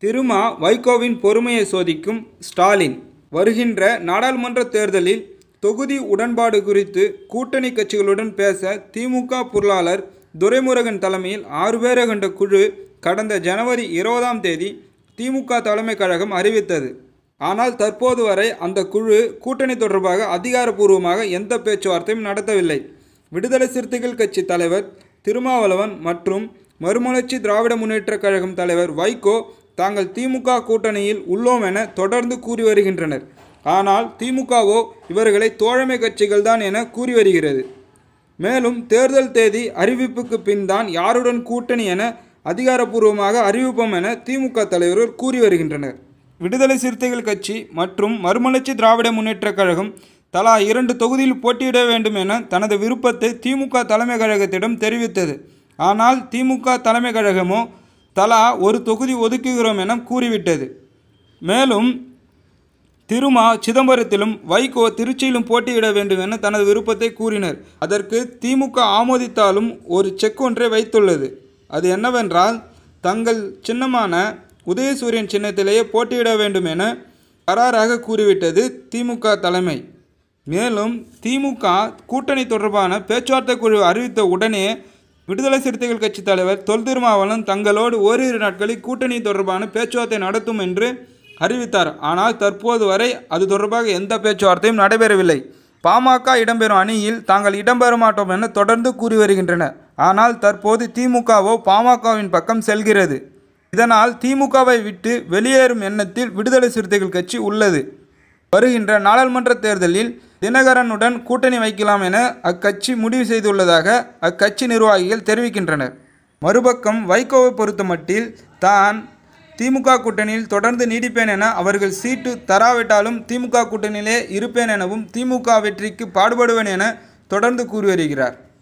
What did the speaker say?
திருமா வைகோவின் பொறுமையை சோதிக்கும் ஸ்டாலின் வருகின்ற நாடாளுமன்ற தேர்தலில் தொகுதி உடன்பாடு குறித்து கூட்டணி கட்சிகளுடன் பேச திமுக பொருளாளர் துரைமுருகன் தலைமையில் ஆறு பேரை கொண்ட குழு கடந்த ஜனவரி இருபதாம் தேதி திமுக தலைமை கழகம் அறிவித்தது ஆனால் தற்போது வரை அந்த குழு கூட்டணி தொடர்பாக அதிகாரப்பூர்வமாக எந்த பேச்சுவார்த்தையும் நடத்தவில்லை விடுதலை சிறுத்தைகள் கட்சி தலைவர் திருமாவளவன் மற்றும் மறுமலர்ச்சி திராவிட முன்னேற்றக் கழகம் தலைவர் வைகோ தாங்கள் திமுக கூட்டணியில் உள்ளோம் என தொடர்ந்து கூறி வருகின்றனர் ஆனால் திமுகவோ இவர்களை தோழமை கட்சிகள் தான் என கூறி வருகிறது மேலும் தேர்தல் தேதி அறிவிப்புக்கு பின் தான் யாருடன் கூட்டணி என அதிகாரப்பூர்வமாக அறிவிப்போம் என திமுக தலைவர்கள் கூறி வருகின்றனர் விடுதலை சிறுத்தைகள் கட்சி மற்றும் மறுமலர்ச்சி திராவிட முன்னேற்றக் கழகம் தலா இரண்டு தொகுதியில் போட்டியிட வேண்டும் என தனது விருப்பத்தை திமுக தலைமை கழகத்திடம் தெரிவித்தது ஆனால் திமுக தலைமை கழகமோ தலா ஒரு தொகுதி ஒதுக்குகிறோம் என கூறிவிட்டது மேலும் திருமா சிதம்பரத்திலும் வைகோ திருச்சியிலும் போட்டியிட வேண்டும் என தனது விருப்பத்தை கூறினர் அதற்கு திமுக ஆமோதித்தாலும் ஒரு செக் ஒன்றை வைத்துள்ளது அது என்னவென்றால் தங்கள் சின்னமான உதயசூரியன் சின்னத்திலேயே போட்டியிட வேண்டும் என கராராக கூறிவிட்டது திமுக தலைமை மேலும் திமுக கூட்டணி தொடர்பான பேச்சுவார்த்தை குழு அறிவித்த உடனே விடுதலை சிறுத்தைகள் கட்சி தலைவர் தொல் திருமாவளவன் தங்களோடு ஓரிரு நாட்களில் கூட்டணி தொடர்பான பேச்சுவார்த்தை நடத்தும் என்று அறிவித்தார் ஆனால் தற்போது வரை அது தொடர்பாக எந்த பேச்சுவார்த்தையும் நடைபெறவில்லை பாமக இடம்பெறும் அணியில் தாங்கள் இடம்பெற மாட்டோம் என தொடர்ந்து கூறி வருகின்றனர் ஆனால் தற்போது திமுகவோ பாமகவின் பக்கம் செல்கிறது இதனால் திமுகவை விட்டு வெளியேறும் எண்ணத்தில் விடுதலை சிறுத்தைகள் கட்சி உள்ளது வருகின்ற நாடாளுமன்ற தேர்தலில் தினகரனுடன் கூட்டணி வைக்கலாம் என அக்கட்சி முடிவு செய்துள்ளதாக அக்கட்சி நிர்வாகிகள் தெரிவிக்கின்றனர் மறுபக்கம் வைகோவை பொறுத்தமட்டில் தான் திமுக கூட்டணியில் தொடர்ந்து நீடிப்பேன் என அவர்கள் சீட்டு தராவிட்டாலும் திமுக கூட்டணியிலே இருப்பேன் எனவும் திமுக வெற்றிக்கு பாடுபடுவேன் என தொடர்ந்து கூறி வருகிறார்